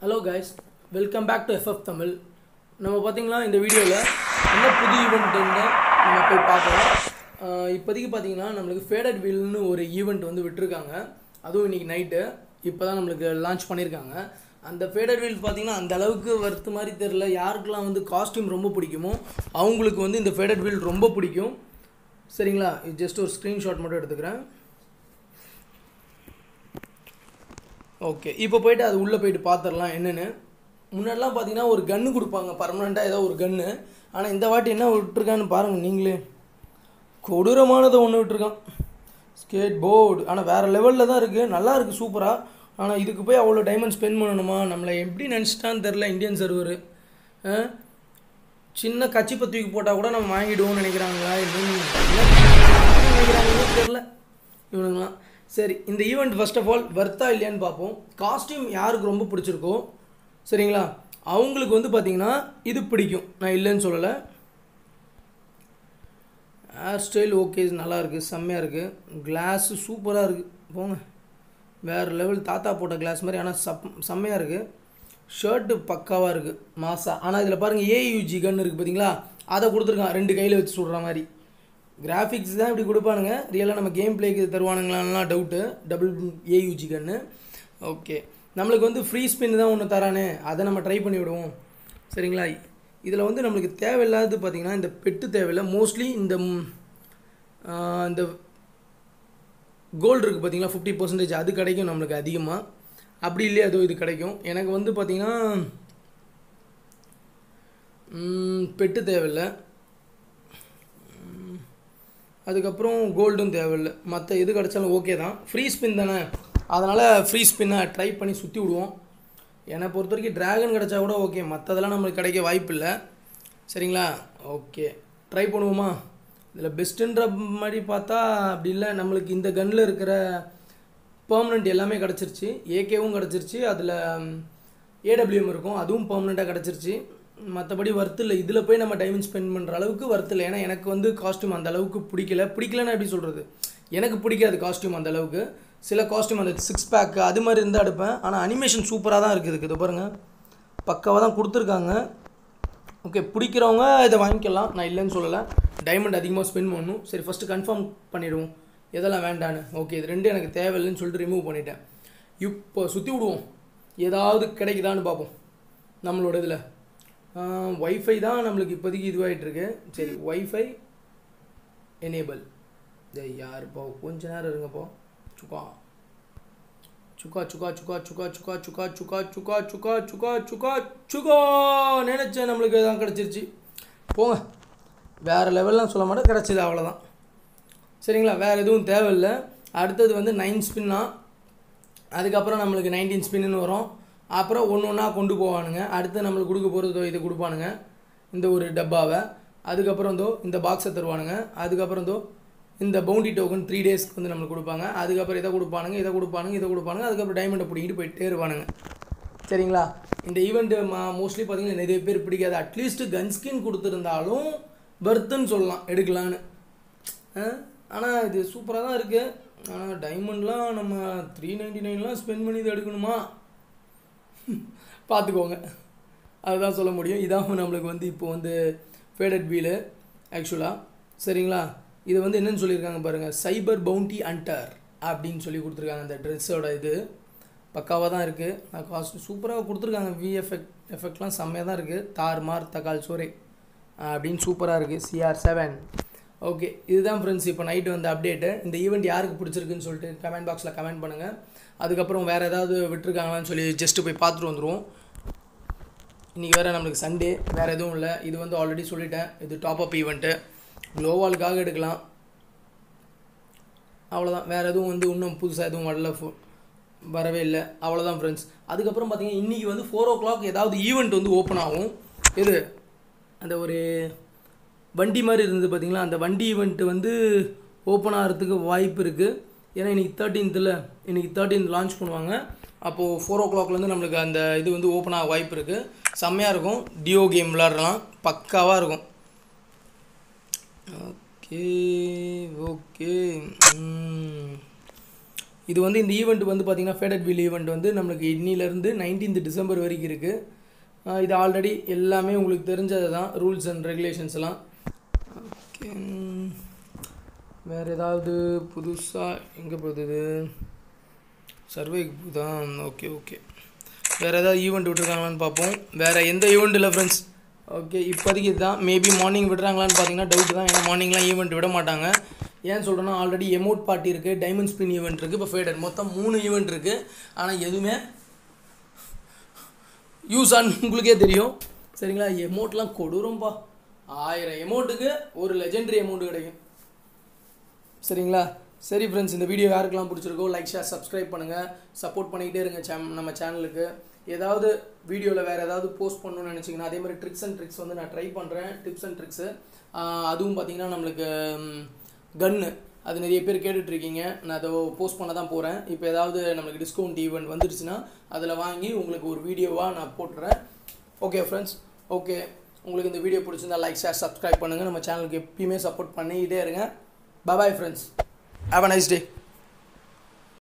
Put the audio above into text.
hello guys welcome back to FF Tamil நம்ம பார்த்தீங்கன்னா இந்த வீடியோவில் என்ன புது ஈவெண்ட்டுன்னு நம்ம போய் பார்க்கலாம் ஆஹ் இப்போதைக்கு பார்த்தீங்கன்னா நம்மளுக்கு ஃபேடட் வீல்னு ஒரு ஈவெண்ட் வந்து விட்டுருக்காங்க அதுவும் இன்னைக்கு நைட்டு இப்போ தான் நம்மளுக்கு லான்ச் பண்ணியிருக்காங்க அந்த ஃபேடட் வீல் பார்த்தீங்கன்னா அந்த அளவுக்கு வர்த்து மாதிரி தெரில யாருக்கெல்லாம் வந்து காஸ்டியூம் ரொம்ப பிடிக்குமோ அவங்களுக்கு வந்து இந்த ஃபேடட் வீல் ரொம்ப பிடிக்கும் சரிங்களா இது ஜஸ்ட் ஒரு ஸ்க்ரீன்ஷாட் மட்டும் எடுத்துக்கிறேன் ஓகே இப்போ போயிட்டு அது உள்ளே போயிட்டு பார்த்துடலாம் என்னென்னு முன்னாடிலாம் பார்த்தீங்கன்னா ஒரு கன்று கொடுப்பாங்க பர்மனெண்ட்டாக ஏதோ ஒரு கன்று ஆனால் இந்த வாட்டி என்ன விட்டுருக்கான்னு பாருங்கள் நீங்களே கொடூரமானதை ஒன்று விட்டுருக்கான் ஸ்கேட் போர்டு ஆனால் வேறு லெவலில் தான் இருக்குது நல்லா இருக்குது சூப்பராக ஆனால் இதுக்கு போய் அவ்வளோ டைமண்ட் ஸ்பெண்ட் பண்ணணுமா நம்மளை எப்படி நினச்சிட்டான்னு தெரில இந்தியன் சர்வர் சின்ன கச்சிப்பை தூக்கி போட்டால் கூட நம்ம வாங்கிடுவோம்னு நினைக்கிறாங்களா இன்னும் என்ன நினைக்கிறாங்கன்னு தெரில இவனுங்களாம் சரி இந்த ஈவெண்ட் ஃபர்ஸ்ட் ஆஃப் ஆல் வர்த்தா இல்லையான்னு பார்ப்போம் காஸ்டியூம் யாருக்கு ரொம்ப பிடிச்சிருக்கோ சரிங்களா அவங்களுக்கு வந்து பார்த்தீங்கன்னா இது பிடிக்கும் நான் இல்லைன்னு சொல்லலை ஹேர் ஸ்டைல் ஓகே நல்லா இருக்குது செம்மையாக இருக்குது கிளாஸு சூப்பராக இருக்குது போங்க வேறு லெவல் தாத்தா போட்ட கிளாஸ் மாதிரி ஆனால் சப் செம்மையாக இருக்குது ஷர்ட்டு பக்காவாக இருக்குது மாசா ஆனால் இதில் பாருங்கள் ஏயூஜி கன் இருக்குது பார்த்தீங்களா அதை கொடுத்துருக்கான் ரெண்டு கையில் வச்சு சுடுற மாதிரி கிராஃபிக்ஸ் தான் இப்படி கொடுப்பானுங்க ரியலாக நம்ம கேம் பிளேக்கு தருவானுங்களான்லாம் doubt double AUG gun okay நம்மளுக்கு வந்து ஃப்ரீ ஸ்பின் தான் ஒன்று தரானே அதை நம்ம ட்ரை பண்ணி விடுவோம் சரிங்களா இதில் வந்து நம்மளுக்கு தேவையில்லாதது பார்த்திங்கன்னா இந்த பெட்டு தேவையில்லை மோஸ்ட்லி இந்த ம், ஆ, இந்த கோல்டு இருக்குது பார்த்தீங்களா ஃபிஃப்டி பர்சன்டேஜ் அது கிடைக்கும் நம்மளுக்கு அதிகமாக அப்படி இல்லையா அதோ இது கிடைக்கும் எனக்கு வந்து பார்த்திங்கன்னா ம், பெட்டு தேவையில்லை ம், அதுக்கப்புறம் கோல்டும் தேவையில்லை மற்ற எது கிடைச்சாலும் ஓகே தான் ஃப்ரீ ஸ்பின் தானே அதனால் ஃப்ரீ ஸ்பின்னை ட்ரை பண்ணி சுற்றி விடுவோம் என்னை பொறுத்த வரைக்கும் ட்ராகன் கிடச்சா கூட ஓகே மற்றதெல்லாம் நம்மளுக்கு கிடைக்க வாய்ப்பு இல்லை சரிங்களா ஓகே ட்ரை பண்ணுவோமா இதில் பெஸ்ட்டுன்ற மாதிரி பார்த்தா அப்படி இல்லை நம்மளுக்கு இந்த கன்னில் இருக்கிற பெர்மனெண்ட் எல்லாமே கிடச்சிருச்சு ஏகேவும் கிடச்சிருச்சு அதில் ஏடபிள்யூஎம் இருக்கும் அதுவும் பெர்மனெண்ட்டாக கிடச்சிருச்சு மற்றபடி ஒர்த்து இல்லை இதில் போய் நம்ம டைம் ஸ்பெண்ட் பண்ணுற அளவுக்கு ஒர்த்து இல்லை ஏன்னா எனக்கு வந்து காஸ்ட்யூம் அந்த அளவுக்கு பிடிக்கல பிடிக்கலன்னா எப்படி சொல்கிறது எனக்கு பிடிக்காது காஸ்ட்யூம் அந்த அளவுக்கு சில காஸ்ட்யூம் அந்த சிக்ஸ் பேக்கு அது மாதிரி இருந்தால் எடுப்பேன் ஆனால் அனிமேஷன் சூப்பராக தான் இருக்குது இதுக்கு இது பாருங்கள் பக்காவாக தான் கொடுத்துருக்காங்க ஓகே பிடிக்கிறவங்க இதை வாங்கிக்கலாம் நான் இல்லைன்னு சொல்லலை டைமண்ட் அதிகமாக ஸ்பெண்ட் பண்ணணும் சரி ஃபஸ்ட்டு கன்ஃபார்ம் பண்ணிவிடுவோம் எதெல்லாம் வேண்டான்னு ஓகே இது ரெண்டும் எனக்கு தேவையில்லைன்னு சொல்லிட்டு ரிமூவ் பண்ணிட்டேன் இப்போ சுற்றி விடுவோம் ஏதாவது கிடைக்குதான்னு பார்ப்போம் நம்மளோட இதில் ஒய்ஃபை தான் நம்மளுக்கு இப்போதைக்கு இதுவாகிட்டு இருக்கு சரி ஒய்ஃபை எனேபிள் டேய் யார் இப்போ கொஞ்ச நேரம் இருங்கப்போ சுக்கா சுக்கா சுக்கா சுக்கா சுக்கா சுக்கா சுக்கா சுக்கா சுக்கா சுக்கா சுக்கா சுக்கா சுக்கா நினச்சேன் நம்மளுக்கு இதான் கிடச்சிருச்சு போங்க வேறு லெவல்லாம் சொல்ல மாட்டேன் கிடச்சிது அவ்வளோதான் சரிங்களா வேறு எதுவும் தேவையில்லை அடுத்தது வந்து நைன் ஸ்பின்னா அதுக்கப்புறம் நம்மளுக்கு நைன்டீன் ஸ்பின்னு வரும் அப்புறம் ஒன்று ஒன்றா கொண்டு போவானுங்க அடுத்து நம்மளுக்கு கொடுக்க போகிறது இது கொடுப்பானுங்க இந்த ஒரு டப்பாவை அதுக்கப்புறம் தோ இந்த பாக்ஸை தருவானுங்க அதுக்கப்புறம் தோ இந்த பவுண்டி டோக்கன் த்ரீ டேஸ்க்கு வந்து நம்மளுக்கு கொடுப்பாங்க அதுக்கப்புறம் இதை கொடுப்பானுங்க இதை கொடுப்பானுங்க இதை கொடுப்பானுங்க அதுக்கப்புறம் டைமண்டை பிடிக்கிட்டு போயிட்டே இருப்பானுங்க சரிங்களா இந்த ஈவெண்ட்டு மோஸ்ட்லி பார்த்தீங்கன்னா நிறைய பேர் பிடிக்காது அட்லீஸ்ட் கன் ஸ்கின் கொடுத்துருந்தாலும் பர்த்துன்னு சொல்லலாம் எடுக்கலான்னு ஆனால் இது சூப்பராக தான் இருக்குது ஆனால் டைமண்ட்லாம் நம்ம த்ரீ நைன்டி நைன்லாம் ஸ்பெண்ட் பண்ணி இது எடுக்கணுமா பார்த்துக்கோங்க அதுதான் சொல்ல முடியும் இதான் நம்மளுக்கு வந்து இப்போ வந்து ஃபேடட் வீலு ஆக்சுவலாக சரிங்களா இது வந்து என்னன்னு சொல்லியிருக்காங்க பாருங்கள் சைபர் பவுண்டி அண்டர் அப்படின்னு சொல்லி கொடுத்துருக்காங்க அந்த ட்ரெஸ்ஸோட இது பக்காவாக தான் இருக்குது நான் காஸ்ட் சூப்பராக கொடுத்துருக்காங்க விஎஃபெக்ட் எஃபெக்ட்லாம் செம்மையாக தான் இருக்குது தார் மார் தக்கால் சோரே அப்படின்னு சூப்பராக இருக்குது சிஆர் செவன் ஓகே இதுதான் ஃப்ரெண்ட்ஸ் இப்போ நைட்டு வந்த அப்டேட்டு இந்த ஈவெண்ட் யாருக்கு பிடிச்சிருக்குன்னு சொல்லிட்டு கமெண்ட் பாக்ஸில் கமெண்ட் பண்ணுங்கள் அதுக்கப்புறம் வேறு ஏதாவது விட்டுருக்காங்களான்னு சொல்லி ஜஸ்ட்டு போய் பார்த்துட்டு வந்துடுவோம் இன்றைக்கி வேறு நம்மளுக்கு சண்டே வேறு எதுவும் இல்லை இது வந்து ஆல்ரெடி சொல்லிட்டேன் இது டாப் அப் ஈவெண்ட்டு க்ளோவாலுக்காக எடுக்கலாம் அவ்வளோதான் வேறு எதுவும் வந்து இன்னும் புதுசாக எதுவும் வரல ஃபோ- வரவே இல்லை அவ்வளோதான் ஃப்ரெண்ட்ஸ் அதுக்கப்புறம் பார்த்தீங்கன்னா இன்றைக்கி வந்து ஃபோர் ஓ கிளாக் ஏதாவது ஈவெண்ட் வந்து ஓப்பன் ஆகும் இது அந்த ஒரு வண்டி மாதிரி இருந்தது பார்த்தீங்களா அந்த வண்டி ஈவெண்ட்டு வந்து ஓப்பன் ஆகிறதுக்கு வாய்ப்பு இருக்குது ஏன்னா இன்றைக்கி தேர்ட்டீன்த்தில் இன்றைக்கி தேர்ட்டீன்த் லான்ச் பண்ணுவாங்க அப்போது ஃபோர் ஓ கிளாக்லேருந்து நம்மளுக்கு அந்த இது வந்து ஓப்பன் ஆக வாய்ப்பு இருக்குது செம்மையாக இருக்கும் டியோ கேம் விளாட்றலாம் பக்காவாக இருக்கும் ஓகே ஓகே இது வந்து இந்த ஈவெண்ட் வந்து பார்த்திங்கன்னா ஃபேடட் வீல் ஈவெண்ட் வந்து நம்மளுக்கு இன்னிலேருந்து நைன்டீன்த் டிசம்பர் வரைக்கும் இருக்குது இது ஆல்ரெடி எல்லாமே உங்களுக்கு தெரிஞ்சது தான் ரூல்ஸ் அண்ட் ரெகுலேஷன்ஸ்லாம் ஓகே வேறு ஏதாவது புதுசாக எங்கே போகுது இது சர்வேக்கு போகுதான் ஓகே ஓகே வேறு ஏதாவது ஈவெண்ட் விட்டுருக்காங்களான்னு பார்ப்போம் வேறு எந்த ஈவெண்ட் இல்லை ஃப்ரெண்ட்ஸ் ஓகே இப்போதைக்கு இதுதான் மேபி மார்னிங் விடுறாங்களான்னு பார்த்தீங்கன்னா டவுட் தான் ஏன்னா மார்னிங்லாம் ஈவெண்ட் விட மாட்டாங்க ஏன் சொல்கிறேன்னா ஆல்ரெடி எமௌண்ட் பார்ட்டி இருக்குது டைமண்ட் ஸ்பின் ஈவெண்ட் இருக்குது இப்போ ஃபேடட் மொத்தம் மூணு ஈவெண்ட் இருக்குது ஆனால் எதுவுமே யூஸ் ஆன் உங்களுக்கே தெரியும் சரிங்களா எமௌண்ட்லாம் கொடூரம்பா ஆயிரம் எமௌண்ட்டுக்கு ஒரு லெஜெண்டரி அமௌண்ட் கிடைக்கும் சரிங்களா சரி ஃப்ரெண்ட்ஸ் இந்த வீடியோ யாருக்கெல்லாம் பிடிச்சிருக்கோ லைக் ஷேர் சப்ஸ்கிரைப் பண்ணுங்கள் சப்போர்ட் பண்ணிக்கிட்டே இருங்க சேம் நம்ம சேனலுக்கு ஏதாவது வீடியோவில் வேறு ஏதாவது போஸ்ட் பண்ணணும்னு நினச்சிங்கன்னா அதே மாதிரி ட்ரிக்ஸ் அண்ட் ட்ரிக்ஸ் வந்து நான் ட்ரை பண்ணுறேன் டிப்ஸ் அண்ட் ட்ரிக்ஸு அதுவும் பார்த்தீங்கன்னா நம்மளுக்கு கன்னு அது நிறைய பேர் கேட்டுட்ருக்கீங்க நான் அதை போஸ்ட் பண்ண தான் போகிறேன் இப்போ ஏதாவது நம்மளுக்கு டிஸ்கவுண்ட் ஈவெண்ட் வந்துருச்சுன்னா அதில் வாங்கி உங்களுக்கு ஒரு வீடியோவாக நான் போட்டுறேன் ஓகே ஃப்ரெண்ட்ஸ் ஓகே உங்களுக்கு இந்த வீடியோ பிடிச்சிருந்தா லைக் ஷேர் சப்ஸ்கிரைப் பண்ணுங்கள் நம்ம சேனலுக்கு எப்பயுமே சப்போர்ட் பண்ணிக்கிட்டே இருங்க bye friends have a nice day